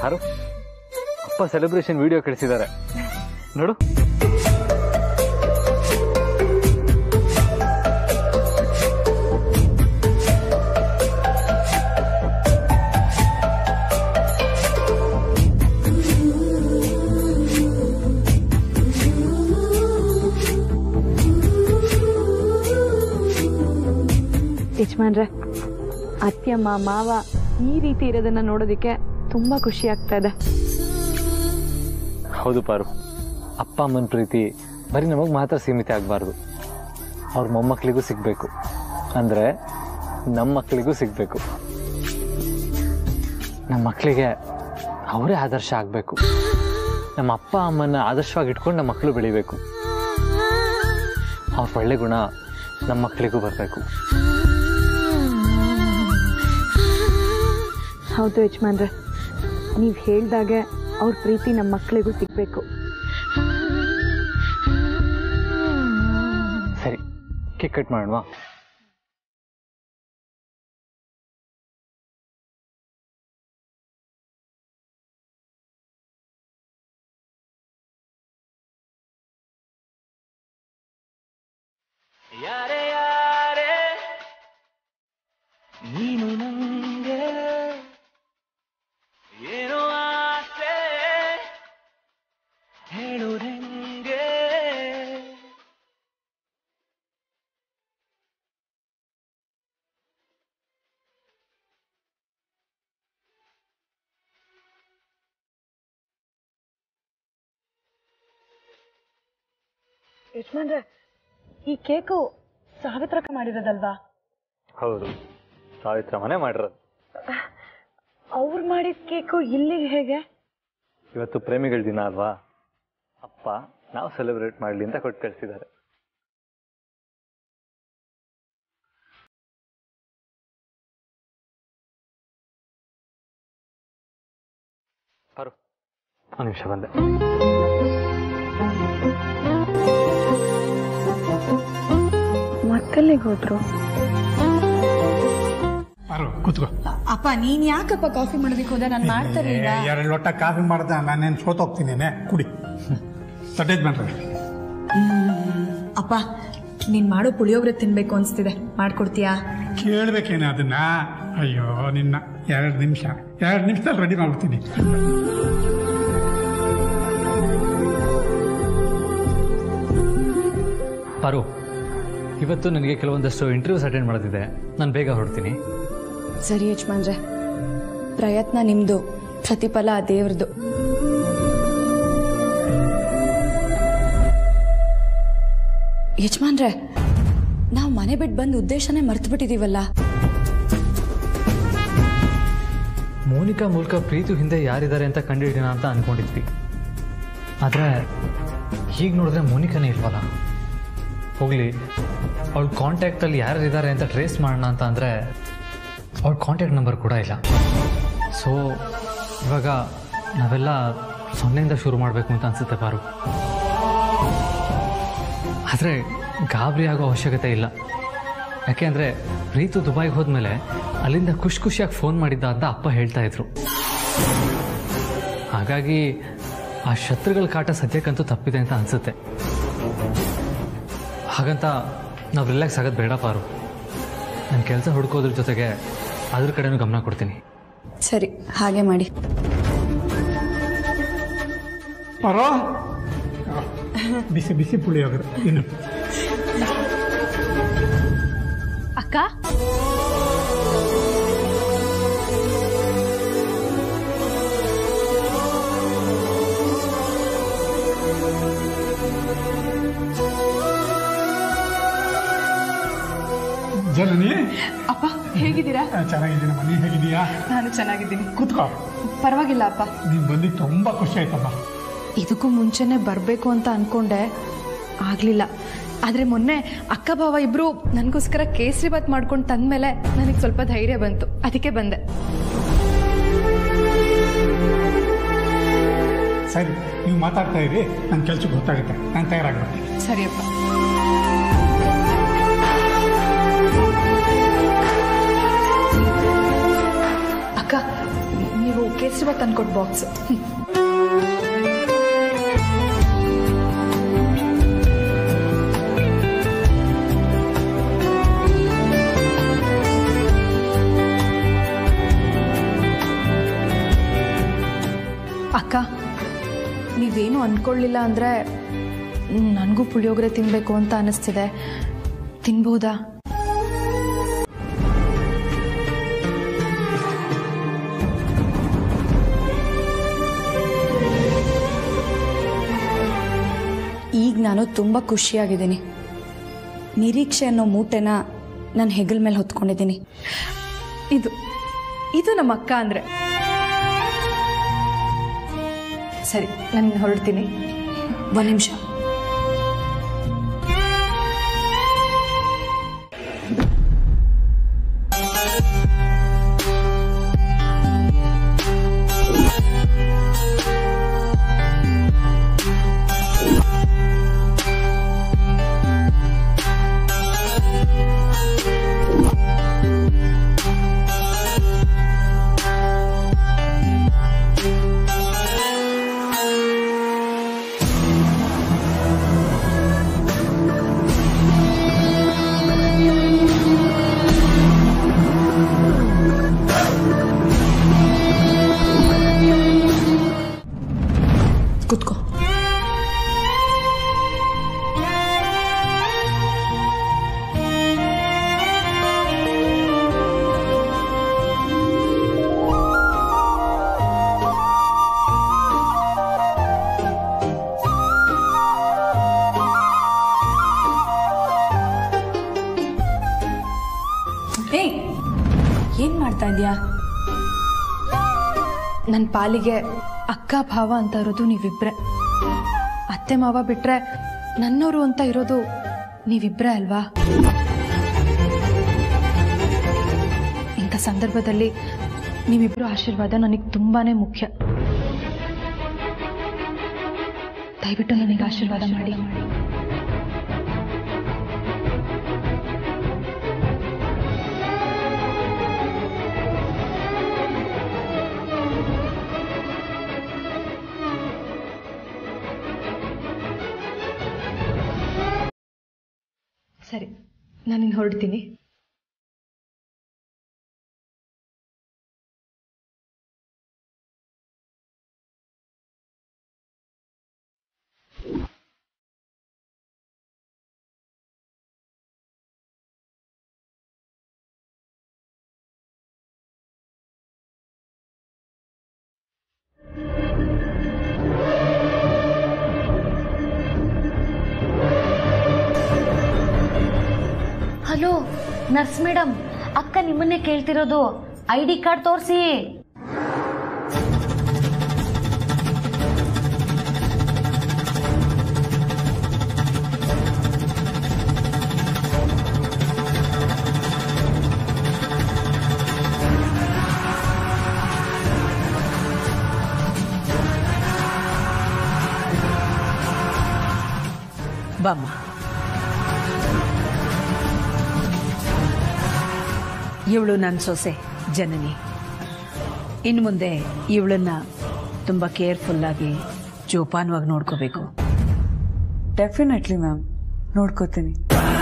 ಯಾರು ಅಪ್ಪ celebration video ಕಳಿಸಿದ್ದಾರೆ ನೋಡು ಯಜಮಾನ್ರೆ ಅತ್ಯಮ್ಮ ಮಾವ ಈ ರೀತಿ ಇರೋದನ್ನ ನೋಡೋದಕ್ಕೆ ತುಂಬಾ ಖುಷಿ ಆಗ್ತಾ ಇದೆ ಹೌದು ಪಾರು ಅಪ್ಪ ಅಮ್ಮನ ಪ್ರೀತಿ ಬರೀ ನಮಗೆ ಮಾತ್ರ ಸೀಮಿತ ಆಗಬಾರ್ದು ಅವ್ರ ಮೊಮ್ಮಕ್ಕಳಿಗೂ ಸಿಗಬೇಕು ಅಂದರೆ ನಮ್ಮ ಮಕ್ಕಳಿಗೂ ಸಿಗಬೇಕು ನಮ್ಮ ಮಕ್ಕಳಿಗೆ ಅವರೇ ಆದರ್ಶ ಆಗಬೇಕು ನಮ್ಮ ಅಪ್ಪ ಅಮ್ಮನ ಆದರ್ಶವಾಗಿ ಇಟ್ಕೊಂಡು ನಮ್ಮ ಮಕ್ಕಳು ಬೆಳಿಬೇಕು ಅವ್ರ ಒಳ್ಳೆ ಗುಣ ನಮ್ಮ ಮಕ್ಕಳಿಗೂ ಬರಬೇಕು ಹೌದು ಯಜಮಾನ್ರೆ ನೀವು ಹೇಳ್ದಾಗೆ ಅವ್ರ ಪ್ರೀತಿ ನಮ್ಮ ಮಕ್ಕಳಿಗೂ ಸಿಗ್ಬೇಕು ಸರಿ ಕೇಕ್ ಕಟ್ ಮಾಡೋಣವಾ ಯಾರೇ ಯಾರೇ ನೀನು ನಂಗೆ ಏನೋ ಆಸೆ ಹೇಳುವುದೆಂಗೆ ಯಜಮಾನ್ರೆ ಈ ಕೇಕು ಸಾವಿತ್ರಕ ಮಾಡಿರೋದಲ್ವಾ ಹೌದು ಸಾವಿತ್ರ ಮನೆ ಮಾಡಿರೋದು ಅವ್ರು ಮಾಡಿದ ಕೇಕು ಇಲ್ಲಿಗೆ ಹೇಗೆ ಇವತ್ತು ಪ್ರೇಮಿಗಳ ದಿನ ಅಲ್ವಾ ಅಪ್ಪ ನಾವು ಸೆಲೆಬ್ರೇಟ್ ಮಾಡಲಿ ಅಂತ ಕೊಟ್ಟು ಕಳಿಸಿದ್ದಾರೆ ಪರು ಒಂದು ನಿಮಿಷ ಬಂದೆ ಮತ್ತಲ್ಲಿಗೆ ಹೋದ್ರು ಬಾರು ಕೂತ್ಕೋ ಅಪ್ಪ ನೀನ್ ಯಾಕಪ್ಪ ಕಾಫಿ ಮಾಡೋದಕ್ಕೆ ಹೋದ ನಾನು ಮಾಡ್ತಾರಿಲ್ಲ ಎರಡು ಲೋಟ ಕಾಫಿ ಮಾಡ್ದೆ ನಾನೇನು ಸೋತೋಗ್ತೀನೇನೆ ಕುಡಿ ತಟ್ಟೇದ್ ಬೇಡ್ರಿ ಅಪ್ಪ ನೀನ್ ಮಾಡೋ ಪುಳಿಯೋಗರೆ ತಿನ್ಬೇಕು ಅನ್ಸ್ತಿದೆ ಮಾಡ್ಕೊಡ್ತೀಯಾ ಕೇಳ್ಬೇಕೇನೆ ಅದನ್ನ ಅಯ್ಯೋ ನಿನ್ನ ಎರಡು ನಿಮಿಷ ಎರಡು ನಿಮಿಷದಲ್ಲಿ ರೆಡಿ ಮಾಡ್ಬಿಡ್ತೀನಿ ಪರು ಇವತ್ತು ನನಗೆ ಕೆಲವೊಂದಷ್ಟು ಇಂಟರ್ವ್ಯೂಸ್ ಅಟೆಂಡ್ ಮಾಡೋದಿದೆ ನಾನು ಬೇಗ ಹೊರಡ್ತೀನಿ ಸರಿ ಯಜಮಾನ್ರೆ ಪ್ರಯತ್ನ ನಿಮ್ದು ಪ್ರತಿಫಲ ಆ ದೇವ್ರದು ಯಜಮಾನ್ರೆ ನಾವು ಮನೆ ಬಿಟ್ಟು ಬಂದ ಉದ್ದೇಶನೇ ಮರ್ತು ಬಿಟ್ಟಿದೀವಲ್ಲ ಮೋನಿಕಾ ಮೂಲಕ ಪ್ರೀತಿ ಹಿಂದೆ ಯಾರಿದ್ದಾರೆ ಅಂತ ಕಂಡುಹಿಡಿಯೋಣ ಅಂತ ಅನ್ಕೊಂಡಿದ್ವಿ ಆದರೆ ಹೀಗೆ ನೋಡಿದ್ರೆ ಮೋನಿಕಾನೇ ಇಲ್ವಲ್ಲ ಹೋಗಲಿ ಅವಳ ಕಾಂಟ್ಯಾಕ್ಟಲ್ಲಿ ಯಾರಿದ್ದಾರೆ ಅಂತ ಟ್ರೇಸ್ ಮಾಡೋಣ ಅಂತ ಅಂದರೆ ಅವಳ ಕಾಂಟ್ಯಾಕ್ಟ್ ನಂಬರ್ ಕೂಡ ಇಲ್ಲ ಸೊ ಇವಾಗ ನಾವೆಲ್ಲ ಸೊನ್ನೆಯಿಂದ ಶುರು ಮಾಡಬೇಕು ಅಂತ ಅನಿಸುತ್ತೆ ಪಾರು ಆದರೆ ಗಾಬರಿ ಆಗೋ ಅವಶ್ಯಕತೆ ಇಲ್ಲ ಯಾಕೆ ಅಂದರೆ ಪ್ರೀತು ದುಬೈಗೆ ಹೋದ್ಮೇಲೆ ಅಲ್ಲಿಂದ ಖುಷಿ ಖುಷಿಯಾಗಿ ಫೋನ್ ಮಾಡಿದ್ದ ಅಂತ ಅಪ್ಪ ಹೇಳ್ತಾ ಇದ್ರು ಹಾಗಾಗಿ ಆ ಶತ್ರುಗಳ ಕಾಟ ಸದ್ಯಕ್ಕಂತೂ ತಪ್ಪಿದೆ ಅಂತ ಅನಿಸುತ್ತೆ ಹಾಗಂತ ನಾವು ರಿಲ್ಯಾಕ್ಸ್ ಆಗೋದು ಬೇಡ ಪಾರು ನನ್ನ ಕೆಲಸ ಹುಡ್ಕೋದ್ರ ಜೊತೆಗೆ ಅದ್ರ ಕಡೆನೂ ಗಮನ ಕೊಡ್ತೀನಿ ಸರಿ ಹಾಗೆ ಮಾಡಿ ಬರೋ ಬಿಸಿ ಬಿಸಿ ಪುಳಿಯೋಗರೆ ಇನ್ನು ಅಕ್ಕ ಜನನಿ ಅಪ್ಪ ಹೇಗಿದ್ದೀರಾ ಚೆನ್ನಾಗಿದ್ದೀನಿ ಮನೆ ಹೇಗಿದೀಯಾ ನಾನು ಚೆನ್ನಾಗಿದ್ದೀನಿ ಕೂತ್ಕೋ ಪರವಾಗಿಲ್ಲ ಅಪ್ಪ ನೀನು ಬಂದಿದ್ದು ತುಂಬ ಖುಷಿ ಆಯ್ತಮ್ಮ ಇದಕ್ಕೂ ಮುಂಚೆನೆ ಬರಬೇಕು ಅಂತ ಅನ್ಕೊಂಡೆ ಆಗ್ಲಿಲ್ಲ ಆದ್ರೆ ಮೊನ್ನೆ ಅಕ್ಕ ಭಾವ ಇಬ್ರು ನನಗೋಸ್ಕರ ಕೇಸರಿ ಬಾತ್ ಮಾಡ್ಕೊಂಡು ತಂದ್ಮೇಲೆ ನನಗೆ ಸ್ವಲ್ಪ ಧೈರ್ಯ ಬಂತು ಅದಕ್ಕೆ ಬಂದೆ ಸರಿ ನೀವು ಮಾತಾಡ್ತಾ ಇರಿ ನನ್ನ ಕೆಲ್ಸಕ್ಕೆ ಗೊತ್ತಾಗುತ್ತೆ ನಾನು ತಯಾರಾಗ್ಬಿಡ್ತೀನಿ ಸರಿಯಪ್ಪ ಅಕ್ಕ ನೀವು ಕೇಸರಿಬಾತ್ ತಂದ್ಕೊಟ್ಟು ಬಾಕ್ಸ್ ಅಕ್ಕ ನೀವೇನು ಅಂದ್ಕೊಳ್ಳಿಲ್ಲ ಅಂದರೆ ನನಗೂ ಪುಳಿಯೋಗರೆ ತಿನ್ನಬೇಕು ಅಂತ ಅನಿಸ್ತಿದೆ ತಿನ್ಬೋದಾ ಈಗ ನಾನು ತುಂಬ ಖುಷಿಯಾಗಿದ್ದೀನಿ ನಿರೀಕ್ಷೆ ಅನ್ನೋ ಮೂಟೆನ ನನ್ನ ಹೆಗಲ ಮೇಲೆ ಹೊತ್ಕೊಂಡಿದ್ದೀನಿ ಇದು ಇದು ನಮ್ಮ ಅಕ್ಕ ಅಂದರೆ ಸರಿ ನಾನು ಹೊರಡ್ತೀನಿ ಒಂದು ನಿಮಿಷ ಕೂತ್ಕೋ ಏಯ್ ಏನು ಮಾಡ್ತಾ ಇದೀಯಾ ನನ್ನ ಪಾಲಿಗೆ ಅಕ್ಕ ಭಾವ ಅಂತ ಇರೋದು ನೀವಿಬ್ರೆ ಅತ್ತೆ ಮಾವ ಬಿಟ್ರೆ ನನ್ನವರು ಅಂತ ಇರೋದು ನೀವಿಬ್ರೆ ಅಲ್ವಾ ಇಂಥ ಸಂದರ್ಭದಲ್ಲಿ ನೀವಿಬ್ರು ಆಶೀರ್ವಾದ ನನಗೆ ತುಂಬಾನೇ ಮುಖ್ಯ ದಯವಿಟ್ಟು ನನಗೆ ಆಶೀರ್ವಾದ ಮಾಡಿ ಸರಿ ನಾನಿನ್ನು ಹೊರಡ್ತೀನಿ ಹಲೋ ನರ್ಸ್ ಮೇಡಮ್ ಅಕ್ಕ ನಿಮ್ಮನ್ನೇ ಕೇಳ್ತಿರೋದು ಐ ಡಿ ಕಾರ್ಡ್ ತೋರಿಸಿ ಬಾಮ್ಮ ಇವಳು ನನ್ನ ಸೊಸೆ ಜನನಿ ಇನ್ನು ಮುಂದೆ ಇವಳನ್ನ ತುಂಬ ಕೇರ್ಫುಲ್ಲಾಗಿ ಜೋಪಾನವಾಗಿ ನೋಡ್ಕೋಬೇಕು ಡೆಫಿನೆಟ್ಲಿ ಮ್ಯಾಮ್ ನೋಡ್ಕೋತೀನಿ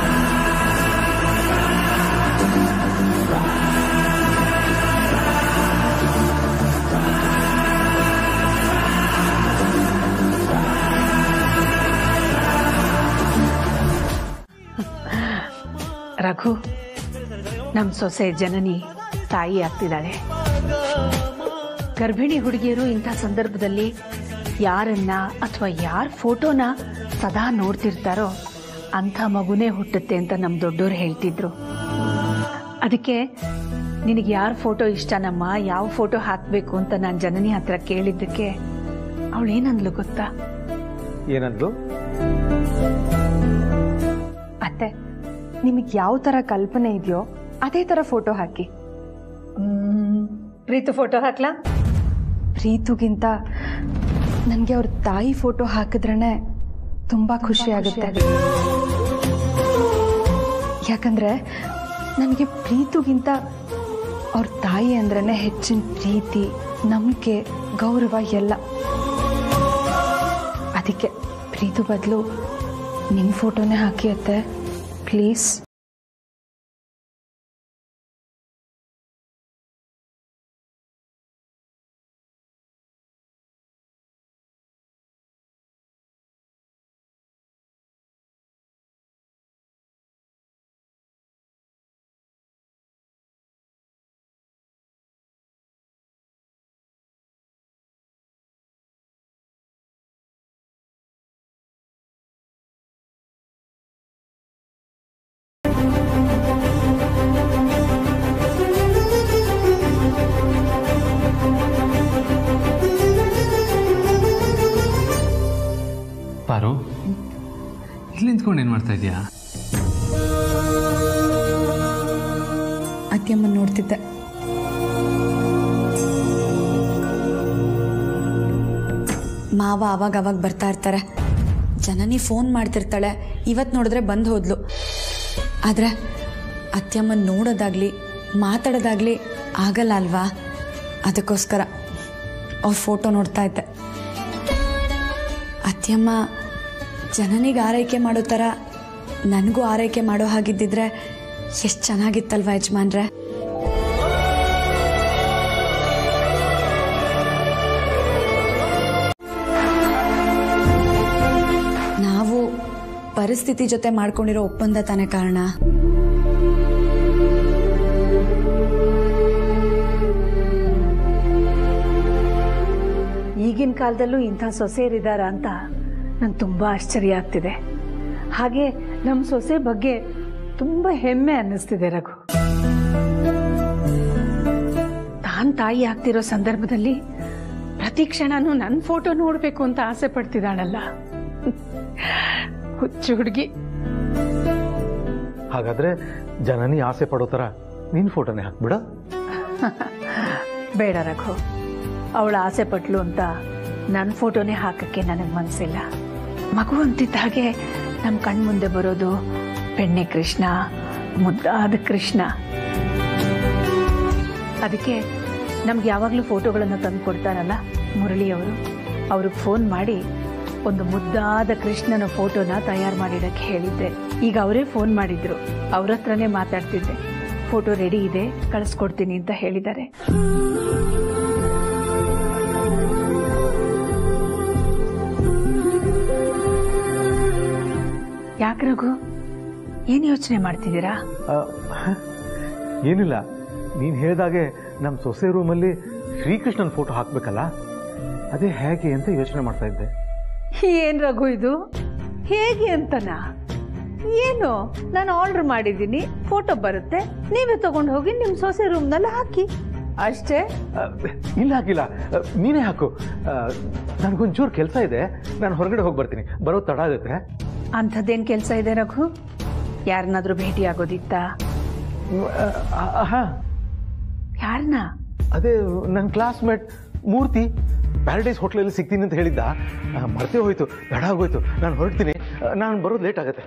ರಘು ನಮ್ಮ ಸೊಸೆ ಜನನಿ ತಾಯಿ ಆಗ್ತಿದ್ದಾಳೆ ಗರ್ಭಿಣಿ ಹುಡುಗಿಯರು ಇಂಥ ಸಂದರ್ಭದಲ್ಲಿ ಯಾರನ್ನ ಅಥವಾ ಯಾರ ಫೋಟೋನ ಸದಾ ನೋಡ್ತಿರ್ತಾರೋ ಅಂಥ ಮಗುನೇ ಹುಟ್ಟುತ್ತೆ ಅಂತ ನಮ್ಮ ದೊಡ್ಡೋರು ಹೇಳ್ತಿದ್ರು ಅದಕ್ಕೆ ನಿನಗೆ ಯಾರ ಫೋಟೋ ಇಷ್ಟನಮ್ಮ ಯಾವ ಫೋಟೋ ಹಾಕಬೇಕು ಅಂತ ನಾನು ಜನನಿ ಹತ್ರ ಕೇಳಿದ್ದಕ್ಕೆ ಅವಳು ಏನಂದ್ಲು ಗೊತ್ತಾ ಏನಂದ್ರು ಅತ್ತೆ ನಿಮಗೆ ಯಾವ ಥರ ಕಲ್ಪನೆ ಇದೆಯೋ ಅದೇ ಥರ ಫೋಟೋ ಹಾಕಿ ಪ್ರೀತು ಫೋಟೋ ಹಾಕ್ಲಾ ಪ್ರೀತುಗಿಂತ ನನಗೆ ಅವ್ರ ತಾಯಿ ಫೋಟೋ ಹಾಕಿದ್ರೇ ತುಂಬ ಖುಷಿ ಆಗುತ್ತೆ ಯಾಕಂದ್ರೆ ನನಗೆ ಪ್ರೀತುಗಿಂತ ಅವ್ರ ತಾಯಿ ಅಂದ್ರೇ ಹೆಚ್ಚಿನ ಪ್ರೀತಿ ನಂಬಿಕೆ ಗೌರವ ಎಲ್ಲ ಅದಕ್ಕೆ ಪ್ರೀತು ಬದಲು ನಿಮ್ಮ ಫೋಟೋನೇ ಹಾಕಿ ಅತ್ತೆ ಪ್ಲೀಸ್ ಪಾರು ಇಲ್ಲಿ ನಿಂತ್ಕೊಂಡು ಏನು ಮಾಡ್ತಾ ಇದೀಯಾ ಅತ್ಯಮ್ಮನ ನೋಡ್ತಿದ್ದೆ ಮಾವ ಅವಾಗ ಅವಾಗ ಬರ್ತಾ ಇರ್ತಾರೆ ಜನನಿ ಫೋನ್ ಮಾಡ್ತಿರ್ತಾಳೆ ಇವತ್ತು ನೋಡಿದ್ರೆ ಬಂದು ಹೋದ್ಲು ಆದರೆ ಅತ್ಯಮ್ಮನ ನೋಡೋದಾಗ್ಲಿ ಮಾತಾಡೋದಾಗ್ಲಿ ಆಗಲ್ಲ ಅಲ್ವಾ ಅದಕ್ಕೋಸ್ಕರ ಅವ್ರ ಫೋಟೋ ನೋಡ್ತಾ ಇದ್ದೆ ಅತ್ಯಮ್ಮ ಜನನಿಗೆ ಆರೈಕೆ ಮಾಡೋ ಥರ ನನಗೂ ಆರೈಕೆ ಮಾಡೋ ಹಾಗಿದ್ದಿದ್ರೆ ಎಷ್ಟು ಚೆನ್ನಾಗಿತ್ತಲ್ವಾ ಯಜಮಾನ್ರೆ ನಾವು ಪರಿಸ್ಥಿತಿ ಜೊತೆ ಮಾಡ್ಕೊಂಡಿರೋ ಒಪ್ಪಂದ ತಾನೇ ಕಾರಣ ಈಗಿನ ಕಾಲದಲ್ಲೂ ಇಂಥ ಸೊಸೆಯರಿದ್ದಾರ ಅಂತ ನಂಗೆ ತುಂಬ ಆಶ್ಚರ್ಯ ಆಗ್ತಿದೆ ಹಾಗೆ ನಮ್ಮ ಸೊಸೆ ಬಗ್ಗೆ ತುಂಬ ಹೆಮ್ಮೆ ಅನ್ನಿಸ್ತಿದೆ ರಘು ತಾನ್ ತಾಯಿ ಆಗ್ತಿರೋ ಸಂದರ್ಭದಲ್ಲಿ ಪ್ರತಿ ಕ್ಷಣನೂ ನನ್ನ ಫೋಟೋ ನೋಡಬೇಕು ಅಂತ ಆಸೆ ಪಡ್ತಿದ್ದಾಳಲ್ಲ ಹುಚ್ಚು ಹುಡುಗಿ ಹಾಗಾದ್ರೆ ಜನನಿ ಆಸೆ ಪಡೋ ಥರ ನಿನ್ನ ಫೋಟೋನೇ ಹಾಕ್ಬಿಡ ಬೇಡ ರಘು ಅವಳ ಆಸೆ ಪಟ್ಲು ಅಂತ ನನ್ನ ಫೋಟೋನೇ ಹಾಕಕ್ಕೆ ನನಗೆ ಮನಸ್ಸಿಲ್ಲ ಮಗು ಅಂತಿದ್ದ ಹಾಗೆ ನಮ್ಮ ಕಣ್ಮುಂದೆ ಬರೋದು ಬೆಣ್ಣೆ ಕೃಷ್ಣ ಮುದ್ದಾದ ಕೃಷ್ಣ ಅದಕ್ಕೆ ನಮ್ಗೆ ಯಾವಾಗಲೂ ಫೋಟೋಗಳನ್ನು ತಂದು ಕೊಡ್ತಾರಲ್ಲ ಮುರಳಿಯವರು ಅವ್ರಿಗೆ ಫೋನ್ ಮಾಡಿ ಒಂದು ಮುದ್ದಾದ ಕೃಷ್ಣನ ಫೋಟೋನ ತಯಾರು ಮಾಡಿಡಕ್ಕೆ ಹೇಳಿದ್ದೆ ಈಗ ಅವರೇ ಫೋನ್ ಮಾಡಿದ್ರು ಅವ್ರ ಹತ್ರನೇ ಮಾತಾಡ್ತಿದ್ದೆ ಫೋಟೋ ರೆಡಿ ಇದೆ ಕಳಿಸ್ಕೊಡ್ತೀನಿ ಅಂತ ಹೇಳಿದ್ದಾರೆ ಯಾಕೆ ರಘು ಏನು ಯೋಚನೆ ಮಾಡ್ತಿದ್ದೀರಾ ಏನಿಲ್ಲ ನೀನು ಹೇಳಿದಾಗೆ ನಮ್ಮ ಸೊಸೆ ರೂಮಲ್ಲಿ ಶ್ರೀಕೃಷ್ಣನ ಫೋಟೋ ಹಾಕ್ಬೇಕಲ್ಲ ಅದೇ ಹೇಗೆ ಅಂತ ಯೋಚನೆ ಮಾಡ್ತಾ ಇದ್ದೆ ಏನ್ ರಘು ಇದು ಹೇಗೆ ಅಂತನಾ ಏನು ನಾನು ಆರ್ಡರ್ ಮಾಡಿದ್ದೀನಿ ಫೋಟೋ ಬರುತ್ತೆ ನೀವೇ ತಗೊಂಡು ಹೋಗಿ ನಿಮ್ಮ ಸೊಸೆ ರೂಮ್ನಲ್ಲಿ ಹಾಕಿ ಅಷ್ಟೇ ಆ, ಇಲ್ಲ ಹಾಕಿಲ್ಲ ಆ, ನೀನೇ ಹಾಕು ನನಗೊಂಚೂರು ಕೆಲಸ ಇದೆ ನಾನು ಹೊರಗಡೆ ಹೋಗಿ ಬರ್ತೀನಿ ಬರೋ ತಡ ಆಗುತ್ತೆ ಅಂಥದ್ದೇನು ಕೆಲಸ ಇದೆ ರಘು ಯಾರನ್ನಾದ್ರೂ ಭೇಟಿ ಆಗೋದಿತ್ತಾ ಹಾಂ ಯಾರನ್ನ ಅದೇ ನನ್ನ ಕ್ಲಾಸ್ಮೇಟ್ ಮೂರ್ತಿ ಪ್ಯಾರಡೈಸ್ ಹೋಟ್ಲಲ್ಲಿ ಸಿಗ್ತೀನಿ ಅಂತ ಹೇಳಿದ್ದ ಆ, ಮರ್ತೇ ಹೋಯ್ತು ತಡ ಆಗೋಯ್ತು ನಾನು ಹೊರಡ್ತೀನಿ ನಾನು ಬರೋದು ಲೇಟ್ ಆಗುತ್ತೆ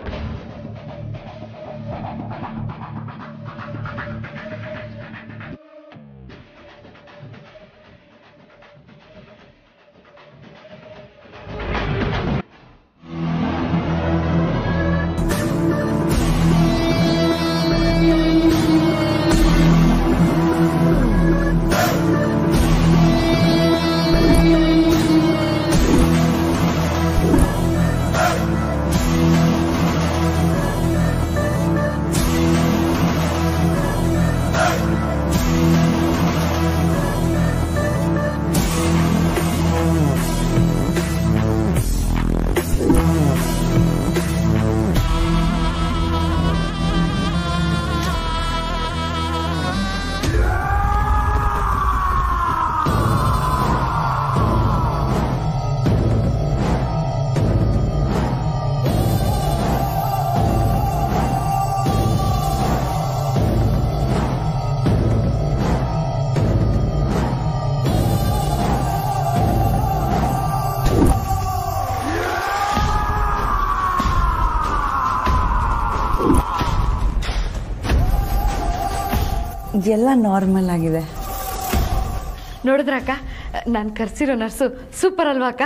ಎಲ್ಲ ನಾರ್ಮಲ್ ಆಗಿದೆ ನೋಡಿದ್ರ ಅಕ್ಕ ನಾನು ಕರ್ಸಿರೋ ನರ್ಸು ಸೂಪರ್ ಅಲ್ವಾ ಅಕ್ಕ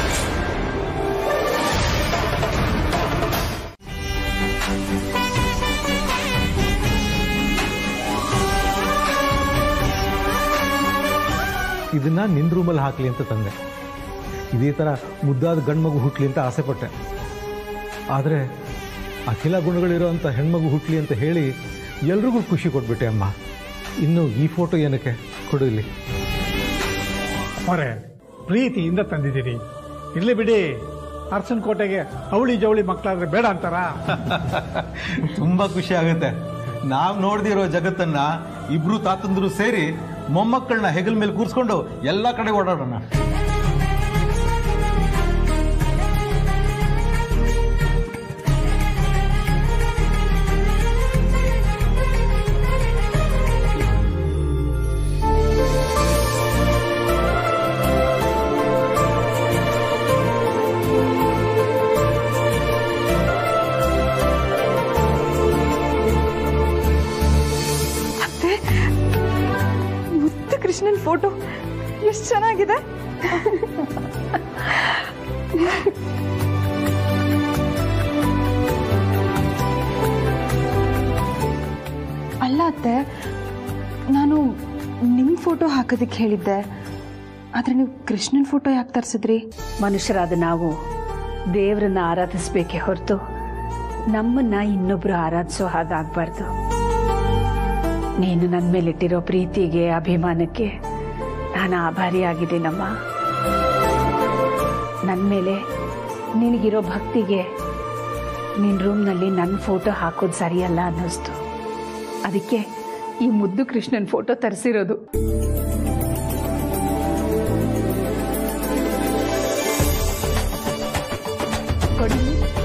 ಇದನ್ನ ನಿನ್ನ ರೂಮಲ್ಲಿ ಹಾಕಲಿ ಅಂತ ತಂದೆ ಇದೇ ಥರ ಮುದ್ದಾದ ಗಂಡ್ಮಗು ಹುಟ್ಲಿ ಅಂತ ಆಸೆ ಪಟ್ಟೆ ಆದರೆ ಅಖಿಲ ಗುಣಗಳಿರೋಂಥ ಹೆಣ್ಮಗು ಹುಟ್ಲಿ ಅಂತ ಹೇಳಿ ಎಲ್ರಿಗೂ ಖುಷಿ ಕೊಟ್ಬಿಟ್ಟೆ ಅಮ್ಮ ಇನ್ನು ಈ ಫೋಟೋ ಏನಕ್ಕೆ ಕೊಡು ಇಲ್ಲಿ ಅವರೇ ಪ್ರೀತಿಯಿಂದ ತಂದಿದ್ದೀರಿ ಇರ್ಲಿ ಬಿಡಿ ಅರ್ಸನ್ ಕೋಟೆಗೆ ಅವಳಿ ಜವಳಿ ಮಕ್ಕಳಾದ್ರೆ ಬೇಡ ಅಂತಾರ ತುಂಬಾ ಖುಷಿ ಆಗುತ್ತೆ ನಾವ್ ನೋಡ್ದಿರೋ ಜಗತ್ತನ್ನ ಇಬ್ರು ತಾತಂದ್ರು ಸೇರಿ ಮೊಮ್ಮಕ್ಕಳನ್ನ ಹೆಗಲ್ ಮೇಲೆ ಕೂರ್ಸ್ಕೊಂಡು ಎಲ್ಲಾ ಕಡೆ ಓಡಾಡೋಣ ಅತ್ತೆ ಮುತ್ತು ಕೃಷ್ಣನ್ ಫೋಟೋ ಎಷ್ಟು ಚೆನ್ನಾಗಿದೆ ಅಲ್ಲ ಅತ್ತೆ ನಾನು ನಿಮ್ಮ ಫೋಟೋ ಹಾಕೋದಕ್ಕೆ ಹೇಳಿದ್ದೆ ಆದರೆ ನೀವು ಕೃಷ್ಣನ್ ಫೋಟೋ ಯಾಕೆ ತರಿಸಿದ್ರಿ ಮನುಷ್ಯರಾದ ನಾವು ದೇವರನ್ನ ಆರಾಧಿಸ್ಬೇಕೇ ಹೊರತು ನಮ್ಮನ್ನ ಇನ್ನೊಬ್ರು ಆರಾಧಿಸೋ ಹಾಗಾಗ್ಬಾರ್ದು ನೀನು ನನ್ನ ಮೇಲಿಟ್ಟಿರೋ ಪ್ರೀತಿಗೆ ಅಭಿಮಾನಕ್ಕೆ ನಾನು ಆಭಾರಿಯಾಗಿದ್ದೀನಮ್ಮ ನನ್ನ ಮೇಲೆ ನಿನಗಿರೋ ಭಕ್ತಿಗೆ ನಿನ್ನ ರೂಮ್ನಲ್ಲಿ ನನ್ನ ಫೋಟೋ ಹಾಕೋದು ಸರಿಯಲ್ಲ ಅನ್ನಿಸ್ತು ಅದಕ್ಕೆ ಈ ಮುದ್ದು ಕೃಷ್ಣನ್ ಫೋಟೋ ತರಿಸಿರೋದು ಕೊಡಿ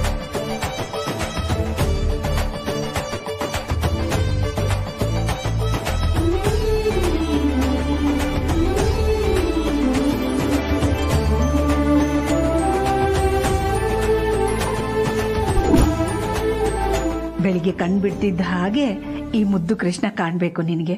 ಬೆಳಿಗ್ಗೆ ಕಣ್ಬಿಡ್ತಿದ್ದ ಹಾಗೆ ಈ ಮುದ್ದು ಕೃಷ್ಣ ಕಾಣ್ಬೇಕು ನಿನಗೆ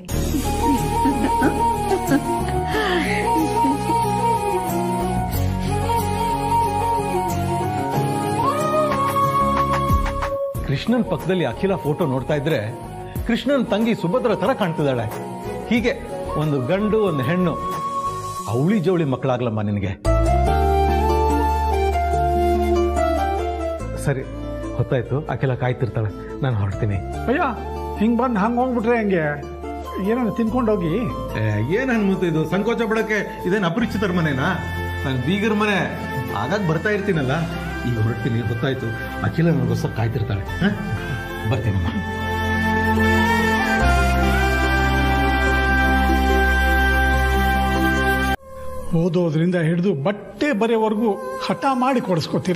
ಕೃಷ್ಣನ್ ಪಕ್ಕದಲ್ಲಿ ಅಖಿಲ ಫೋಟೋ ನೋಡ್ತಾ ಇದ್ರೆ ಕೃಷ್ಣನ್ ತಂಗಿ ಸುಭದ್ರ ತರ ಕಾಣ್ತಿದ್ದಾಳೆ ಹೀಗೆ ಒಂದು ಗಂಡು ಒಂದು ಹೆಣ್ಣು ಅವಳಿ ಜವಳಿ ಮಕ್ಕಳಾಗ್ಲಮ್ಮ ನಿನಗೆ ಸರಿ ಹೊತ್ತಾಯ್ತು ಅಖಿಲ ಕಾಯ್ತಿರ್ತಾಳೆ ನಾನು ಹೊರಡ್ತೀನಿ ಅಯ್ಯ ಹಿಂಗ್ ಬಂದು ಹಂಗೆ ಹೋಗ್ಬಿಟ್ರೆ ಹೆಂಗೆ ಏನಾದ್ರು ತಿನ್ಕೊಂಡು ಹೋಗಿ ಏನ್ ಹನುಮಂತ ಇದು ಸಂಕೋಚ ಪಡಕ್ಕೆ ಇದೇನು ಅಪರಿಚಿತರ ಮನೆನಾ ನಾನು ಬೀಗರ ಮನೆ ಆಗಾಗ ಬರ್ತಾ ಇರ್ತೀನಲ್ಲ ಈಗ ಹೊರಡ್ತೀನಿ ಗೊತ್ತಾಯ್ತು ಅಖಿಲ ನನಗೋಸ್ಕರ ಕಾಯ್ತಿರ್ತಾಳೆ ಹ? ಬರ್ತೀನಮ್ಮ ಓದೋದ್ರಿಂದ ಹಿಡಿದು ಬಟ್ಟೆ ಬರೆಯವರೆಗೂ ಹಠ ಮಾಡಿ ಕೊಡಿಸ್ಕೋತೀರ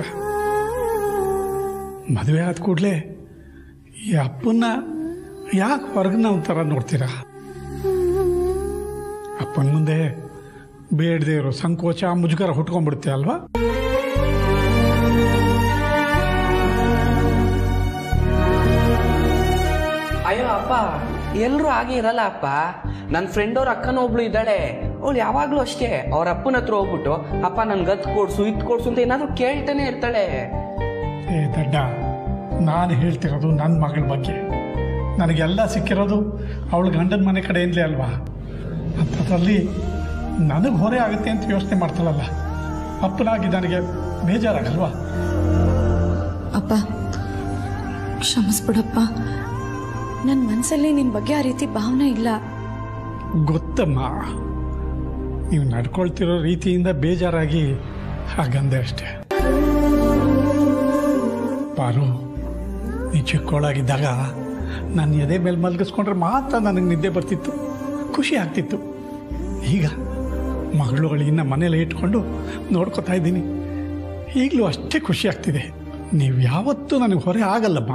ಮದುವೆ ಆದ ಕೂಡಲೇ ಈ ಅಪ್ಪನ್ನ ಯಾಕೆ ಹೊರಗಿನ ಒಂಥರ ನೋಡ್ತೀರಾ ಅಪ್ಪನ ಮುಂದೆ ಬೇಡದೇ ಇರೋ ಸಂಕೋಚ ಮುಜುಗರ ಹುಟ್ಕೊಂಡ್ಬಿಡುತ್ತೆ ಅಲ್ವಾ ಅಯ್ಯೋ ಅಪ್ಪ ಎಲ್ಲರೂ ಹಾಗೆ ಇರಲ್ಲ ಅಪ್ಪ ನನ್ನ ಫ್ರೆಂಡ್ ಅವ್ರ ಅಕ್ಕನ ಒಬ್ಳು ಇದ್ದಾಳೆ ಅವಳು ಯಾವಾಗ್ಲೂ ಅಷ್ಟೇ ಅವ್ರ ಅಪ್ಪನ ಹತ್ರ ಹೋಗ್ಬಿಟ್ಟು ಅಪ್ಪ ನನ್ಗೆ ಅದ್ ಕೊಡ್ಸು ಇದ್ ಕೊಡ್ಸು ಅಂತ ಏನಾದ್ರು ಕೇಳ್ತಾನೆ ಇರ್ತಾಳೆ ಏ ದಡ್ಡ ನಾನು ಹೇಳ್ತಿರೋದು ನನ್ನ ಮಗಳ ಬಗ್ಗೆ ನನಗೆಲ್ಲ ಸಿಕ್ಕಿರೋದು ಅವಳ ಗಂಡನ ಮನೆ ಕಡೆಯಿಂದಲೇ ಅಲ್ವಾ ಅಂಥದ್ರಲ್ಲಿ ನನಗೆ ಹೊರೆ ಆಗುತ್ತೆ ಅಂತ ಯೋಚನೆ ಮಾಡ್ತಾಳಲ್ಲ ಅಪ್ಪನಾಗಿ ನನಗೆ ಬೇಜಾರಾಗಲ್ವಾ ಅಪ್ಪ ಕ್ಷಮಿಸ್ಬಿಡಪ್ಪ ನನ್ನ ಮನಸ್ಸಲ್ಲಿ ನಿನ್ನ ಬಗ್ಗೆ ಆ ರೀತಿ ಭಾವನೆ ಇಲ್ಲ ಗೊತ್ತಮ್ಮ ನೀವು ನಡ್ಕೊಳ್ತಿರೋ ರೀತಿಯಿಂದ ಬೇಜಾರಾಗಿ ಹಾಗಂದೆ ಅಷ್ಟೇ ಪಾರು ನೀ ಚಿಕ್ಕವಳಾಗಿದ್ದಾಗ ನಾನು ಎದೆ ಮೇಲೆ ಮಲಗಿಸ್ಕೊಂಡ್ರೆ ಮಾತ್ರ ನನಗೆ ನಿದ್ದೆ ಬರ್ತಿತ್ತು ಖುಷಿ ಆಗ್ತಿತ್ತು ಈಗ ಮಗಳುಗಳಿನ್ನ ಮನೇಲಿ ಇಟ್ಕೊಂಡು ನೋಡ್ಕೊತಾ ಇದ್ದೀನಿ ಈಗಲೂ ಅಷ್ಟೇ ಖುಷಿ ಆಗ್ತಿದೆ ನೀವು ಯಾವತ್ತೂ ನನಗೆ ಹೊರೆ ಆಗಲ್ಲಮ್ಮ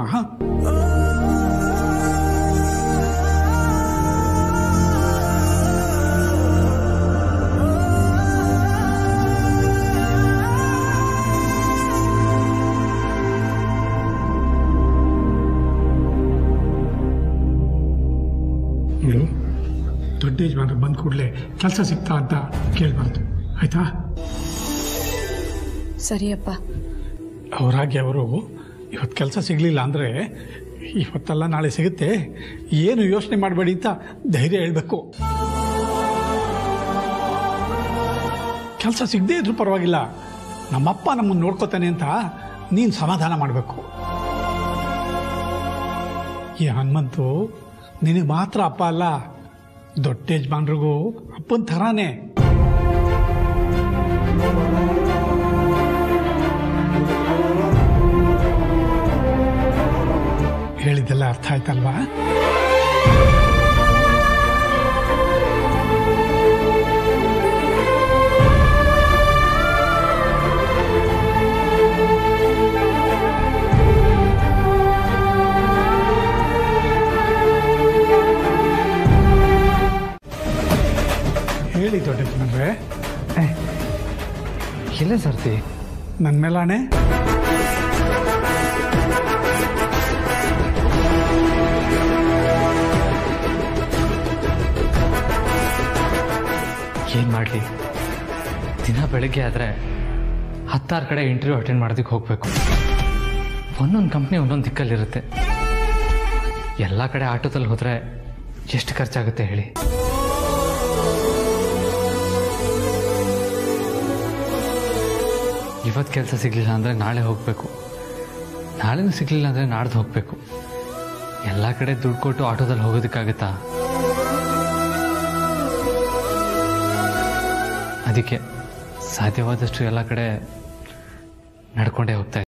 ಇಳು ದೊಡ್ಡ ಯಜಮಾನ್ರು ಬಂದ ಕೂಡಲೇ ಕೆಲಸ ಸಿಗ್ತಾ ಅಂತ ಕೇಳಬಾರ್ದು ಆಯ್ತಾ ಸರಿಯಪ್ಪ ಅವರಾಗಿ ಅವರು ಇವತ್ತು ಕೆಲಸ ಸಿಗಲಿಲ್ಲ ಅಂದರೆ ಇವತ್ತಲ್ಲ ನಾಳೆ ಸಿಗುತ್ತೆ ಏನು ಯೋಚನೆ ಮಾಡಬೇಡಿ ಅಂತ ಧೈರ್ಯ ಹೇಳಬೇಕು ಕೆಲಸ ಸಿಗದೇ ಇದ್ರೂ ಪರವಾಗಿಲ್ಲ ನಮ್ಮಪ್ಪ ನಮ್ಮನ್ನು ನೋಡ್ಕೋತಾನೆ ಅಂತ ನೀನು ಸಮಾಧಾನ ಮಾಡಬೇಕು ಈ ಹನುಮಂತು ನಿನಗೆ ಮಾತ್ರ ಅಪ್ಪ ಅಲ್ಲ ದೊಡ್ಡ ಯಜಮಾನ್ರಿಗೂ ಅಪ್ಪನ ಥರಾನೇ ಹೇಳಿದ್ದೆಲ್ಲ ಅರ್ಥ ಆಯ್ತಲ್ವಾ ಹೇಳಿ ದೊಡ್ಡ ಯಜಮಾನ್ರೆ ಇಲ್ಲೇ ಸರ್ತಿ ನನ್ನ ಮೇಲಾಣೆ ಏನು ಮಾಡಲಿ ದಿನ ಬೆಳಗ್ಗೆ ಆದರೆ ಹತ್ತಾರು ಕಡೆ ಇಂಟರ್ವ್ಯೂ ಅಟೆಂಡ್ ಮಾಡೋದಕ್ಕೆ ಹೋಗಬೇಕು ಒಂದೊಂದು ಕಂಪ್ನಿ ಒಂದೊಂದು ದಿಕ್ಕಲ್ಲಿರುತ್ತೆ ಎಲ್ಲ ಕಡೆ ಆಟೋದಲ್ಲಿ ಹೋದರೆ ಎಷ್ಟು ಖರ್ಚಾಗುತ್ತೆ ಹೇಳಿ ಇವತ್ತು ಕೆಲಸ ಸಿಗಲಿಲ್ಲ ಅಂದರೆ ನಾಳೆ ಹೋಗಬೇಕು ನಾಳೆನೂ ಸಿಗಲಿಲ್ಲ ಅಂದರೆ ನಾಡ್ದು ಹೋಗಬೇಕು ಎಲ್ಲ ಕಡೆ ದುಡ್ಡು ಕೊಟ್ಟು ಆಟೋದಲ್ಲಿ ಹೋಗೋದಕ್ಕಾಗತ್ತಾ ಅದಕ್ಕೆ ಸಾಧ್ಯವಾದಷ್ಟು ಎಲ್ಲ ಕಡೆ ನಡ್ಕೊಂಡೇ ಹೋಗ್ತಾ ಇದ್ದೀನಿ.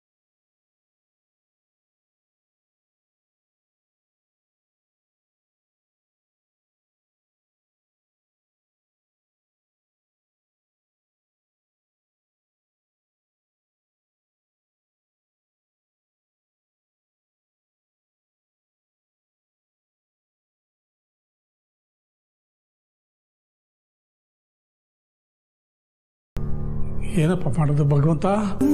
ಏನಪ್ಪ ಮಾಡೋದು ಭಗವಂತ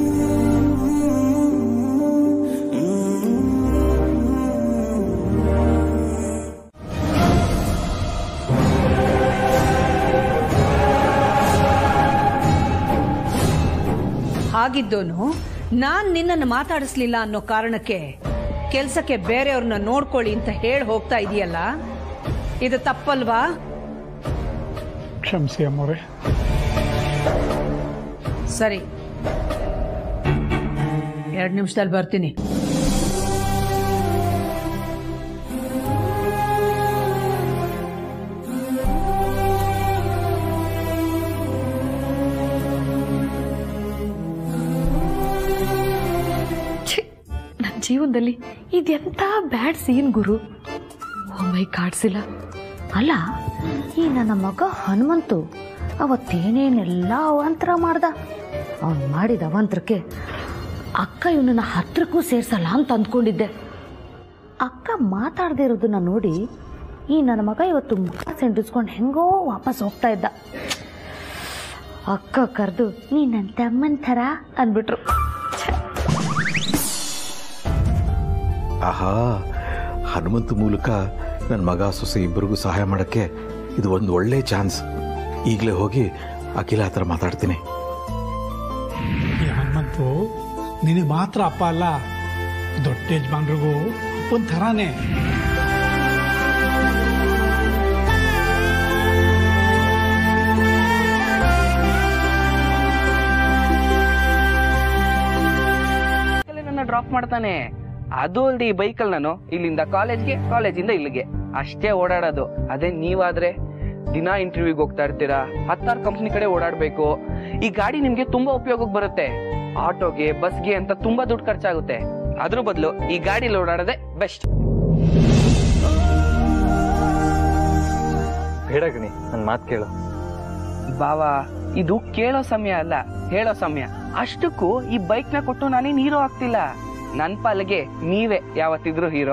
ಹಾಗಿದ್ದೋನು ನಾನ್ ನಿನ್ನನ್ನು ಮಾತಾಡಿಸ್ಲಿಲ್ಲ ಅನ್ನೋ ಕಾರಣಕ್ಕೆ ಕೆಲ್ಸಕ್ಕೆ ಬೇರೆಯವ್ರನ್ನ ನೋಡ್ಕೊಳ್ಳಿ ಅಂತ ಹೇಳಿ ಹೋಗ್ತಾ ಇದೆಯಲ್ಲ ಇದು ತಪ್ಪಲ್ವಾ ಕ್ಷಮಿಸಿ ಅಮ್ಮವ್ರೆ ಸರಿ ಎರಡು ನಿಮಿಷದಲ್ಲಿ ಬರ್ತೀನಿ ನನ್ನ ಜೀವನದಲ್ಲಿ ಇದೆಂಥ ಬ್ಯಾಡ್ ಸೀನ್ ಗುರು ಒಮ್ಮೆ ಕಾಡ್ಸಿಲ್ಲ ಅಲ್ಲ ಈ ನನ್ನ ಮಗ ಹನುಮಂತು ಅವತ್ತೇನೇನೆಲ್ಲ ಅವಾಂತರ ಮಾಡ್ದ ಅವನು ಮಾಡಿದ ಅವಾಂತರಕ್ಕೆ ಅಕ್ಕ ಇವನನ್ನ ಹತ್ರಕ್ಕೂ ಸೇರ್ಸಲ್ಲ ಅಂತ ಅಂದ್ಕೊಂಡಿದ್ದೆ ಅಕ್ಕ ಮಾತಾಡದೇ ಇರೋದನ್ನ ನೋಡಿ ಈ ನನ್ನ ಮಗ ಇವತ್ತು ಮುಖ ಸೆಂಟಿಸ್ಕೊಂಡು ಹೆಂಗೋ ವಾಪಸ್ ಹೋಗ್ತಾ ಇದ್ದ ಅಕ್ಕ ಕರೆದು ನೀ ನನ್ನ ತಮ್ಮನ ಥರ ಅಂದ್ಬಿಟ್ರು ಆಹಾ ಹನುಮಂತ ಮೂಲಕ ನನ್ನ ಮಗ ಸೊಸೆ ಇಬ್ಬರಿಗೂ ಸಹಾಯ ಮಾಡೋಕ್ಕೆ ಇದು ಒಂದು ಒಳ್ಳೆ ಚಾನ್ಸ್ ಈಗಲೇ ಹೋಗಿ ಅಖಿಲ ಹತ್ರ ಮಾತಾಡ್ತೀನಿ ಈ ಹನುಮಂತು ನಿನಗೆ ಮಾತ್ರ ಅಪ್ಪ ಅಲ್ಲ ದೊಡ್ಡ ಯಜಮಾನ್ರಿಗೂ ಅಪ್ಪನ ಥರಾನೇ ನನ್ನ ಡ್ರಾಪ್ ಮಾಡ್ತಾನೆ ಅದು ಅಲ್ದೆ ಈ ಬೈಕಲ್ಲಿ ನಾನು ಇಲ್ಲಿಂದ ಕಾಲೇಜ್ಗೆ ಕಾಲೇಜಿಂದ ಇಲ್ಲಿಗೆ ಅಷ್ಟೇ ಓಡಾಡೋದು ಅದೇ ನೀವಾದ್ರೆ ದಿನ ಇಂಟರ್ವ್ಯೂಗೆ ಹೋಗ್ತಾ ಇರ್ತೀರಾ ಹತ್ತಾರು ಕಂಪ್ನಿ ಕಡೆ ಓಡಾಡ್ಬೇಕು ಈ ಗಾಡಿ ನಿಮ್ಗೆ ತುಂಬಾ ಉಪಯೋಗಕ್ಕೆ ಬರುತ್ತೆ ಆಟೋಗೆ ಬಸ್ಗೆ ಅಂತ ತುಂಬಾ ದುಡ್ಡು ಖರ್ಚಾಗುತ್ತೆ ಅದ್ರ ಬದಲು ಈ ಗಾಡಿಲಿ ಓಡಾಡೋದೇ ಬೆಸ್ಟ್ ಬೇಡ ಗಣಿ ನನ್ನ ಮಾತು ಕೇಳು ಬಾವಾ ಇದು ಕೇಳೋ ಸಮಯ ಅಲ್ಲ ಹೇಳೋ ಸಮಯ ಅಷ್ಟಕ್ಕೂ ಈ ಬೈಕ್ ನ ಕೊಟ್ಟು ನಾನೇನ್ ಹೀರೋ ಆಗ್ತಿಲ್ಲ ನನ್ ಪಾಲಿಗೆ ನೀವೇ ಯಾವತ್ತಿದ್ರು ಹೀರೋ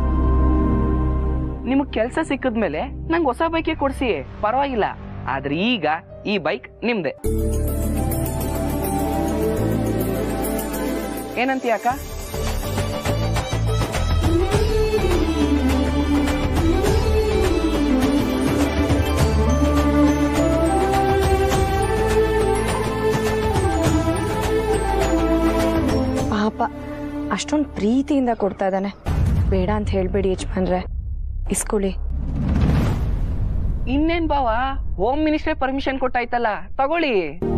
ನಿಮಗ್ ಕೆಲ್ಸ ಸಿಕ್ಕದ್ಮೇಲೆ ನಂಗೆ ಹೊಸ ಬೈಕೆ ಕೊಡ್ಸಿ ಪರವಾಗಿಲ್ಲ ಆದ್ರೆ ಈಗ ಈ ಬೈಕ್ ನಿಮ್ದೆ ಏನಂತೀಯ ಅಕ್ಕ ಅಷ್ಟೊಂದು ಪ್ರೀತಿಯಿಂದ ಕೊಡ್ತಾ ಇದ್ದಾನೆ ಬೇಡ ಅಂತ ಹೇಳ್ಬೇಡಿ ಯಜಮಾನ್ರೆ ಇಸ್ಕೊಳ್ಳಿ ಇನ್ನೇನ್ ಬಾವ ಹೋಮ್ ಮಿನಿಸ್ಟ್ರೇ ಪರ್ಮಿಷನ್ ಕೊಟ್ಟಾಯ್ತಲ್ಲ ತಗೊಳ್ಳಿ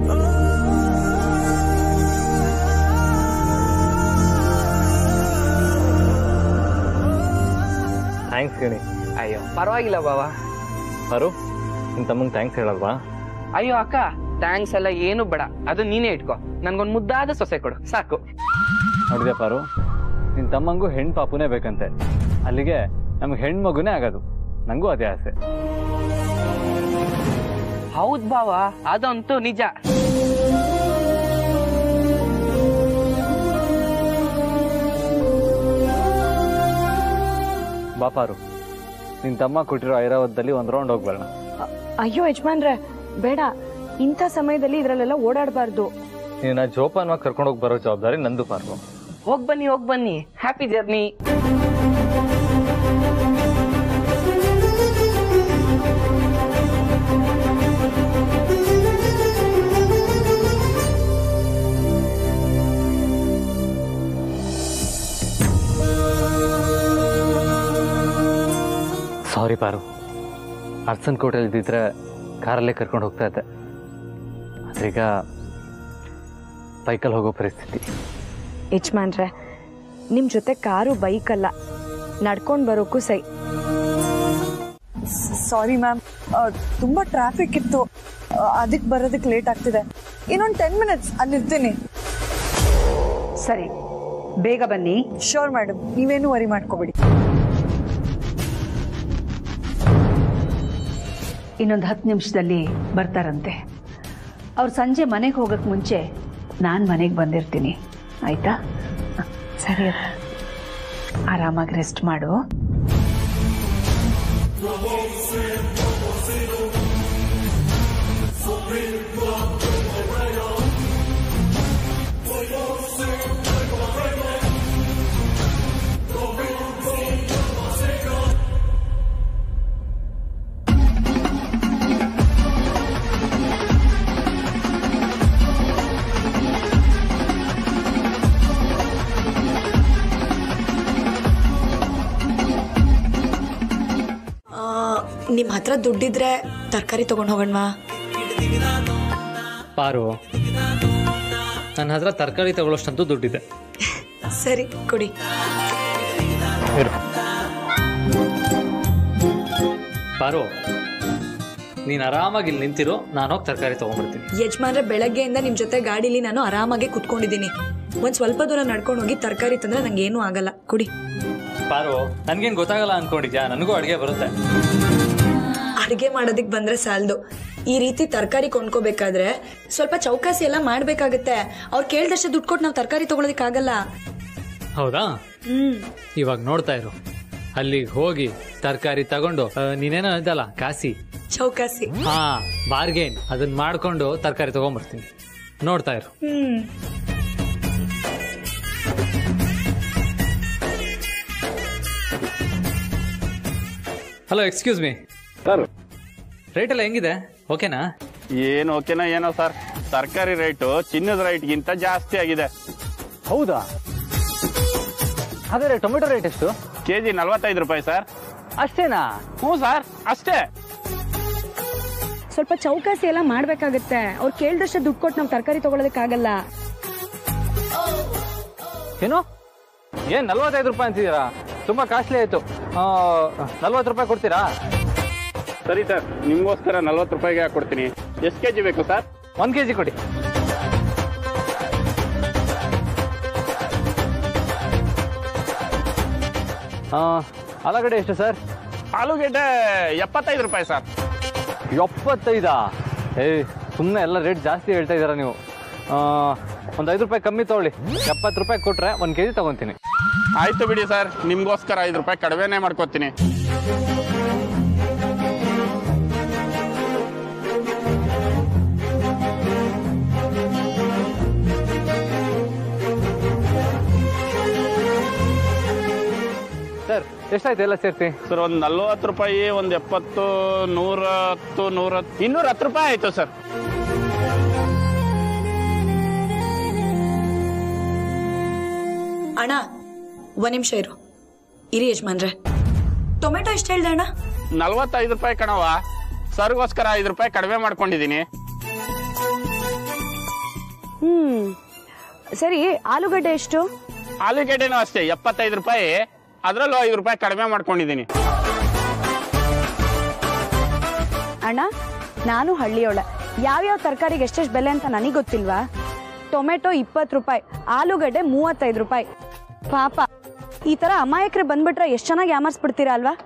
ಥ್ಯಾಂಕ್ಸ್ ಗಣಿ ಅಯ್ಯೋ ಪರವಾಗಿಲ್ಲ ಬಾವ ಪಾರು ನಿನ್ನ ತಮ್ಮಂಗೆ ಥ್ಯಾಂಕ್ಸ್ ಹೇಳಲ್ವಾ ಅಯ್ಯೋ ಅಕ್ಕ ಥ್ಯಾಂಕ್ಸ್ ಎಲ್ಲ ಏನು ಬೇಡ ಅದು ನೀನೇ ಇಟ್ಕೋ ನನ್ಗೊಂದ್ ಮುದ್ದಾದ ಸೊಸೆ ಕೊಡು ಸಾಕು ನೋಡಿದೆ ಪಾರು ನಿನ್ನ ತಮ್ಮಂಗೂ ಹೆಣ್ಣು ಪಾಪುನೇ ಬೇಕಂತೆ ಅಲ್ಲಿಗೆ ನಮ್ಗೆ ಹೆಣ್ಣು ಮಗುನೇ ಆಗೋದು ನಂಗೂ ಅದೇ ಆಸೆ ಹೌದ್ ಬಾವ ಅದಂತೂ ನಿಜ ಬಾ ಪಾರು ನಿನ್ನ ತಮ್ಮ ಕೊಟ್ಟಿರೋ ಐರಾವತದಲ್ಲಿ ಒಂದು ರೌಂಡ್ ಹೋಗ್ಬರೋಣ ಅಯ್ಯೋ ಯಜಮಾನ್ರೆ ಬೇಡ ಇಂಥ ಸಮಯದಲ್ಲಿ ಇದರಲ್ಲೆಲ್ಲ ಓಡಾಡಬಾರ್ದು ನಿನ್ನ ಜೋಪಾನವಾಗಿ ಕರ್ಕೊಂಡೋಗಿ ಬರೋ ಜವಾಬ್ದಾರಿ ನಂದು ಪಾರು ಹೋಗ್ ಬನ್ನಿ ಹೋಗ್ ಬನ್ನಿ ಹ್ಯಾಪಿ ಜರ್ನಿ ಸಾರಿ ಪಾರು ಅರ್ಸನ್ ಕೋಟೆಲ್ ಇದ್ದಿದ್ರೆ ಕಾರಲ್ಲೇ ಕರ್ಕೊಂಡು ಹೋಗ್ತಾ ಇದ್ದೆ ಆದ್ರೀಗ ಬೈಕಲ್ಲಿ ಹೋಗೋ ಪರಿಸ್ಥಿತಿ ಯಜಮಾನ್ರೆ ನಿಮ್ಮ ಜೊತೆ ಕಾರು ಬೈಕಲ್ಲ ನಡ್ಕೊಂಡು ಬರೋಕ್ಕೂ ಸೈ ಸಾರಿ ಮ್ಯಾಮ್ ತುಂಬ ಟ್ರಾಫಿಕ್ ಇತ್ತು ಅದಕ್ಕೆ ಬರೋದಕ್ಕೆ ಲೇಟ್ ಆಗ್ತಿದೆ ಇನ್ನೊಂದು ಟೆನ್ ಮಿನಿಟ್ಸ್ ಅಲ್ಲಿರ್ತೀನಿ ಸರಿ ಬೇಗ ಬನ್ನಿ ಶೋರ್ ಮೇಡಮ್ ನೀವೇನು ವರಿ ಮಾಡ್ಕೋಬೇಡಿ ಇನ್ನೊಂದು ಹತ್ತು ನಿಮಿಷದಲ್ಲಿ ಬರ್ತಾರಂತೆ ಅವ್ರು ಸಂಜೆ ಮನೆಗೆ ಹೋಗಕ್ಕೆ ಮುಂಚೆ ನಾನು ಮನೆಗೆ ಬಂದಿರ್ತೀನಿ ಆಯ್ತಾ ಸರಿ ಆರಾಮಾಗಿ ರೆಸ್ಟ್ ಮಾಡು ನಿಮ್ಮ ಹತ್ರ ದುಡ್ಡಿದ್ರೆ ತರಕಾರಿ ತಗೊಂಡು ಹೋಗೋಣವಾ ಪಾರು ನನ್ನ ಹತ್ರ ತರಕಾರಿ ತಗೊಳ್ಳೋಷ್ಟಂತೂ ದುಡ್ಡಿದೆ ಸರಿ ಕೊಡಿ ಇರು ಪಾರು ನೀನು ಆರಾಮಾಗಿ ಇಲ್ಲಿ ನಿಂತಿರು ನಾನು ಹೋಗಿ ತರಕಾರಿ ತೊಗೊಂಡ್ಬರ್ತೀನಿ ಯಜಮಾನ್ರೆ ಬೆಳಗ್ಗೆಯಿಂದ ನಿಮ್ಮ ಜೊತೆ ಗಾಡೀಲಿ ನಾನು ಆರಾಮಾಗಿ ಕುತ್ಕೊಂಡಿದ್ದೀನಿ ಒಂದು ಸ್ವಲ್ಪ ದೂರ ನಡ್ಕೊಂಡು ಹೋಗಿ ತರಕಾರಿ ತಂದ್ರೆ ನಂಗೆ ಏನೂ ಆಗಲ್ಲ ಕುಡಿ ಪಾರು ನನ್ಗೇನು ಗೊತ್ತಾಗಲ್ಲ ಅನ್ಕೊಂಡಿದ್ಯಾ ನನಗೂ ಅಡುಗೆ ಬರುತ್ತೆ ಅಡುಗೆ ಮಾಡೋದಕ್ಕೆ ಬಂದ್ರೆ ಸಾಲದು ಈ ರೀತಿ ತರಕಾರಿ ಕೊಂಡ್ಕೋಬೇಕಾದ್ರೆ ಸ್ವಲ್ಪ ಚೌಕಾಸಿ ಎಲ್ಲ ಮಾಡ್ಬೇಕಾಗತ್ತೆ ಅವ್ರು ಕೇಳ್ದಷ್ಟು ದುಡ್ಡು ಕೊಟ್ಟು ನಾವು ತರಕಾರಿ ತಗೊಳೋದಕ್ಕಾಗಲ್ಲ ಹೌದಾ ಹ್ಮ್ ಇವಾಗ ನೋಡ್ತಾ ಇರು ಅಲ್ಲಿಗೆ ಹೋಗಿ ತರಕಾರಿ ತಗೊಂಡು ಆ, ನೀನೇನೋ ಇದಲ್ಲ ಕಾಸಿ ಚೌಕಾಸಿ ಹಾ ಬಾರ್ಗೇನ್ ಅದನ್ನ ಮಾಡ್ಕೊಂಡು ತರಕಾರಿ ತಗೊಂಡ್ಬರ್ತೀನಿ ನೋಡ್ತಾ ಇರು hmm hello excuse me sir rate ಎಲ್ಲ ಹೆಂಗಿದೆ ಓಕೆನಾ ಏನು ಓಕೆನಾ ಏನೋ ಸರ್ ತರಕಾರಿ ರೇಟು ಚಿನ್ನದ ರೇಟ್ಗಿಂತ ಜಾಸ್ತಿ ಆಗಿದೆ ಹೌದಾ ಹಾಗಾದ್ರೆ ಟೊಮೆಟೊ ರೇಟ್ ಎಷ್ಟು ಕೆ ಜಿ ನಲ್ವತ್ತೈದು ರೂಪಾಯಿ ಸರ್ ಅಷ್ಟೇನಾ ಹ್ಞೂ ಸರ್ ಅಷ್ಟೇ ಸ್ವಲ್ಪ ಚೌಕಾಸಿ ಎಲ್ಲ ಮಾಡ್ಬೇಕಾಗತ್ತೆ ಅವ್ರು ಕೇಳ್ದಷ್ಟು ದುಡ್ಡು ಕೊಟ್ಟು ನಾವು ತರಕಾರಿ ತಗೊಳೋದಕ್ಕಾಗಲ್ಲ ಏನು ಏನ್ ನಲ್ವತ್ತೈದು ರೂಪಾಯಿ ಅಂತಿದ್ದೀರಾ ತುಂಬಾ ಕಾಸ್ಟ್ಲಿ ಆಯ್ತು ನಲ್ವತ್ತು ರೂಪಾಯಿ ಕೊಡ್ತೀರಾ ಸರಿ ಸರ್ ನಿಮಗೋಸ್ಕರ ನಲ್ವತ್ತು ರೂಪಾಯಿಗೆ ಹಾಕೊಡ್ತೀನಿ ಎಷ್ಟು ಕೆ ಜಿ ಬೇಕು ಸರ್ ಒಂದ್ ಕೆಜಿ ಕೊಡಿ ಆ, ಆಲೂಗಡ್ಡೆ ಎಷ್ಟು ಸರ್ ಆಲೂಗೆಡ್ಡೆ ಎಪ್ಪತ್ತೈದು ರೂಪಾಯಿ ಸರ್ ಎಪ್ಪತ್ತೈದಾ ಏ ಸುಮ್ಮನೆ ಎಲ್ಲ ರೇಟ್ ಜಾಸ್ತಿ ಹೇಳ್ತಾ ಇದ್ದೀರಾ ನೀವು ಒಂದು ಐದು ರೂಪಾಯಿ ಕಮ್ಮಿ ತಗೊಳ್ಳಿ ಎಪ್ಪತ್ತು ರೂಪಾಯಿ ಕೊಟ್ರೆ ಒಂದು ಕೆ ಜಿ ತಗೊತೀನಿ ಆಯ್ತು ಬಿಡಿ ಸರ್ ನಿಮ್ಗೋಸ್ಕರ ಐದು ರೂಪಾಯಿ ಕಡಿಮೆನೇ ಮಾಡ್ಕೊತೀನಿ ಸರ್ ಎಷ್ಟಾಯ್ತು ಎಲ್ಲ ಸೇರಿಸಿ ಸರ್ ಒಂದು ನಲ್ವತ್ತು ರೂಪಾಯಿ ಒಂದು ಎಪ್ಪತ್ತು ನೂರ ಹತ್ತು ನೂರ ಇನ್ನೂರ ಹತ್ತು ರೂಪಾಯಿ ಆಯ್ತು ಸರ್ ಅಣ್ಣ ಒಂದ್ ನಿಮಿಷ ಇರು ಇರಿ ಯಜಮಾನ್ರೆ ಟೊಮೆಟೊ ಎಷ್ಟು ಹೇಳ್ದೆ ಅಣ್ಣ ನಲ್ವತ್ತೈದು ರೂಪಾಯಿ ಕಣವ ಸರ್ಗೋಸ್ಕರ ಐದು ರೂಪಾಯಿ ಕಡಿಮೆ ಮಾಡ್ಕೊಂಡಿದ್ದೀನಿ ಹ್ಮ್ ಸರಿ ಆಲೂಗಡ್ಡೆ ಎಷ್ಟು ಆಲೂಗೆಡ್ಡೆನೂ ಅಷ್ಟೇ ಎಪ್ಪತ್ತೈದು ರೂಪಾಯಿ ಅದರಲ್ಲೂ ಐದು ರೂಪಾಯಿ ಕಡಿಮೆ ಮಾಡ್ಕೊಂಡಿದ್ದೀನಿ ಅಣ್ಣ ನಾನು ಹಳ್ಳಿಯೋಳ ಯಾವ್ಯಾವ ತರಕಾರಿಗೆ ಎಷ್ಟೆಷ್ಟು ಬೆಲೆ ಅಂತ ನನಗೆ ಗೊತ್ತಿಲ್ವಾ ಟೊಮೆಟೊ ಇಪ್ಪತ್ತು ರೂಪಾಯಿ ಆಲೂಗಡ್ಡೆ ಮೂವತ್ತೈದು ರೂಪಾಯಿ ಪಾಪ ಈ ಥರ ಅಮಾಯಕರು ಬಂದ್ಬಿಟ್ರೆ ಎಷ್ಟು ಚೆನ್ನಾಗಿ ಯಾಮರ್ಸ್ಬಿಡ್ತೀರಾ ಅಲ್ವಾ